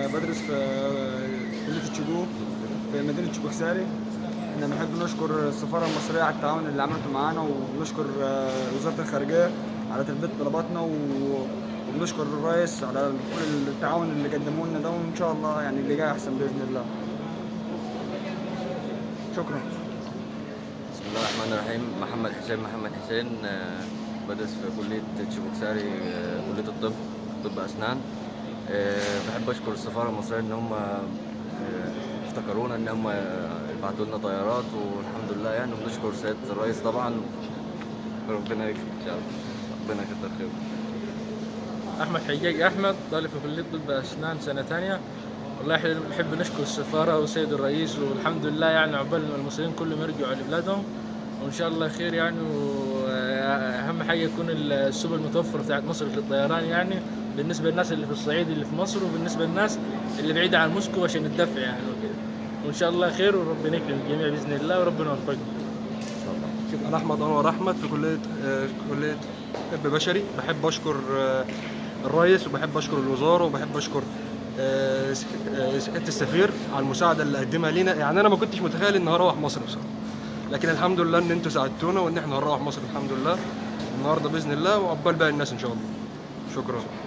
آه، بدرس في آه، كليه الشجوع في مدينه شبوكساري احنا بنحب نشكر السفاره المصريه على التعاون اللي عملته معانا ونشكر آه، وزاره الخارجيه على تلبيه طلباتنا و- وبنشكر الرئيس على كل التعاون اللي قدموه لنا ده وان شاء الله يعني اللي جاي احسن باذن الله شكرا بسم الله الرحمن الرحيم محمد حسين محمد حسين آه، بدرس في كلية تشيبوكساري آه، كلية الطب طب أسنان آه، بحب أشكر السفارة المصرية إن هم آه، افتكرونا إن هم يبعتوا لنا طيارات والحمد لله يعني وبنشكر سيادة الرئيس طبعا ربنا يكرم إن شاء الله ربنا يكتر خيره احمد حجاج احمد طالب في كليه طب اسنان سنه ثانيه والله احنا بنحب نشكر السفاره والسيد الرئيس والحمد لله يعني عقبال ما المصريين كلهم يرجعوا لبلادهم وان شاء الله خير يعني واهم حاجه يكون السبل المتوفره بتاعت مصر للطيران يعني بالنسبه للناس اللي في الصعيد اللي في مصر وبالنسبه للناس اللي بعيده عن موسكو عشان الدفع يعني وكده وان شاء الله خير وربنا يكرم الجميع باذن الله وربنا يوفقنا شوف انا احمد انور احمد في كليه آه، كليه طب بشري بحب اشكر آه، الرئيس وبحب اشكر الوزاره وبحب اشكر آه، سك- آه، سكاده السفير على المساعده اللي قدمها لينا يعني انا ما كنتش متخيل ان هروح مصر بصراحه لكن الحمد لله ان انتوا ساعدتونا وان احنا هنروح مصر الحمد لله النهارده باذن الله وعقبال باقي الناس ان شاء الله شكرا